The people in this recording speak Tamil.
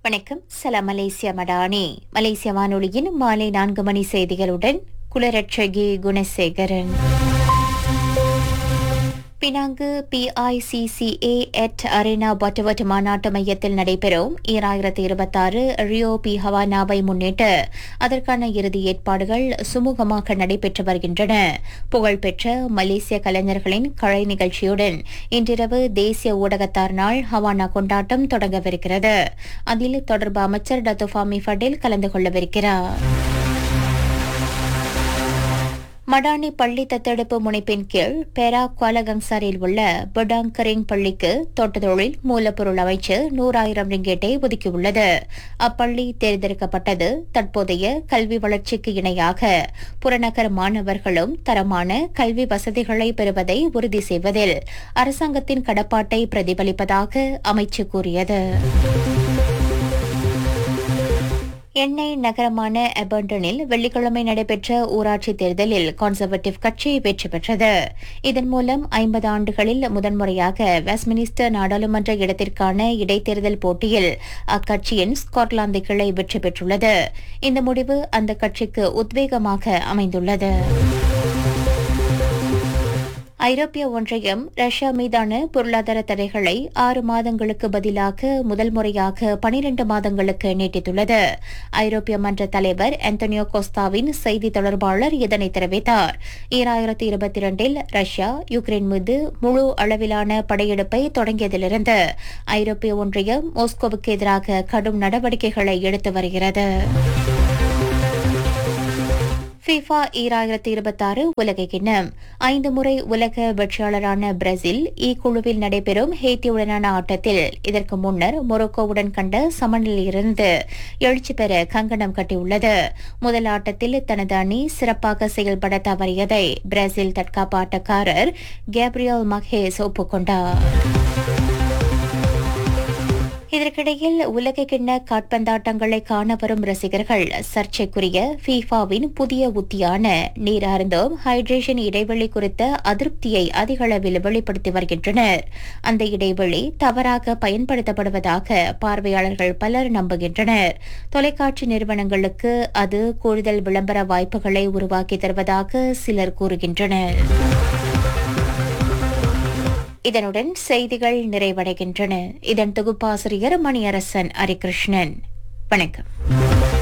வணக்கம் சலாம் மலேசியா மடானி மலேசிய வானொலியின் மாலை நான்கு மணி செய்திகளுடன் குலரட்சகி குணசேகரன் பினாங்கு பிஐசிசிஏ எட் அரேனா பட்டவட் மாநாட்டு மையத்தில் நடைபெறும் ஈராயிரத்தி இருபத்தாறு ரியோ பி ஹவானாவை முன்னிட்டு அதற்கான இறுதி ஏற்பாடுகள் சுமூகமாக நடைபெற்று வருகின்றன புகழ்பெற்ற மலேசிய கலைஞர்களின் கலை நிகழ்ச்சியுடன் இன்றிரவு தேசிய ஊடகத்தார் நாள் ஹவானா கொண்டாட்டம் தொடங்கவிருக்கிறது அதில் தொடர்பு அமைச்சர் டத்துஃபாமி ஃபடேல் கலந்து கொள்ளவிருக்கிறார் மடானி பள்ளி தத்தெடுப்பு முனைப்பின் கீழ் பெரா குவாலகங்சாரில் உள்ள படாங்கரிங் பள்ளிக்கு தோட்ட தொழில் மூலப்பொருள் அமைச்சு நூறாயிரம் ரிங்கேட்டை ஒதுக்கியுள்ளது அப்பள்ளி தேர்ந்தெடுக்கப்பட்டது தற்போதைய கல்வி வளர்ச்சிக்கு இணையாக புறநகர் மாணவர்களும் தரமான கல்வி வசதிகளை பெறுவதை உறுதி செய்வதில் அரசாங்கத்தின் கடப்பாட்டை பிரதிபலிப்பதாக அமைச்சு கூறியது எண்ணெய் நகரமான எபர்டனில் வெள்ளிக்கிழமை நடைபெற்ற ஊராட்சி தேர்தலில் கன்சர்வேட்டிவ் கட்சி வெற்றி பெற்றது இதன் மூலம் ஐம்பது ஆண்டுகளில் முதன்முறையாக வெஸ்ட்மினிஸ்டர் நாடாளுமன்ற இடத்திற்கான இடைத்தேர்தல் போட்டியில் அக்கட்சியின் ஸ்காட்லாந்து கிளை வெற்றி பெற்றுள்ளது இந்த முடிவு அந்த கட்சிக்கு உத்வேகமாக அமைந்துள்ளது ஐரோப்பிய ஒன்றியம் ரஷ்யா மீதான பொருளாதார தடைகளை ஆறு மாதங்களுக்கு பதிலாக முதல் முறையாக பனிரண்டு மாதங்களுக்கு நீட்டித்துள்ளது ஐரோப்பிய மன்ற தலைவர் அந்தோனியோ கோஸ்தாவின் செய்தி தொடர்பாளர் இதனை தெரிவித்தார் ஈராயிரத்தி இருபத்தி இரண்டில் ரஷ்யா யுக்ரைன் மீது முழு அளவிலான படையெடுப்பை தொடங்கியதிலிருந்து ஐரோப்பிய ஒன்றியம் மாஸ்கோவுக்கு எதிராக கடும் நடவடிக்கைகளை எடுத்து வருகிறது ஃபிஃபா ஈராயிரத்தி இருபத்தாறு உலக கிண்ணம் ஐந்து முறை உலக வெற்றியாளரான பிரேசில் இ குழுவில் நடைபெறும் ஹேத்தியுடனான ஆட்டத்தில் இதற்கு முன்னர் மொரோக்கோவுடன் கண்ட சமநிலையிலிருந்து எழுச்சி பெற கங்கணம் கட்டியுள்ளது முதல் ஆட்டத்தில் தனது அணி சிறப்பாக செயல்பட தவறியதை பிரேசில் தற்காப்பு ஆட்டக்காரர் கேப்ரியல் மகேஸ் ஒப்புக்கொண்டார் இதற்கிடையில் உலக கிண்ண காட்பந்தாட்டங்களை காண வரும் ரசிகர்கள் சர்ச்சைக்குரிய ஃபீஃபாவின் புதிய உத்தியான நீர் அருந்தும் ஹைட்ரேஷன் இடைவெளி குறித்த அதிருப்தியை அதிக அளவில் வெளிப்படுத்தி வருகின்றனர் அந்த இடைவெளி தவறாக பயன்படுத்தப்படுவதாக பார்வையாளர்கள் பலர் நம்புகின்றனர் தொலைக்காட்சி நிறுவனங்களுக்கு அது கூடுதல் விளம்பர வாய்ப்புகளை உருவாக்கி தருவதாக சிலர் கூறுகின்றனர் இதனுடன் செய்திகள் நிறைவடைகின்றன இதன் தொகுப்பாசிரியர் மணியரசன் ஹரிகிருஷ்ணன் வணக்கம்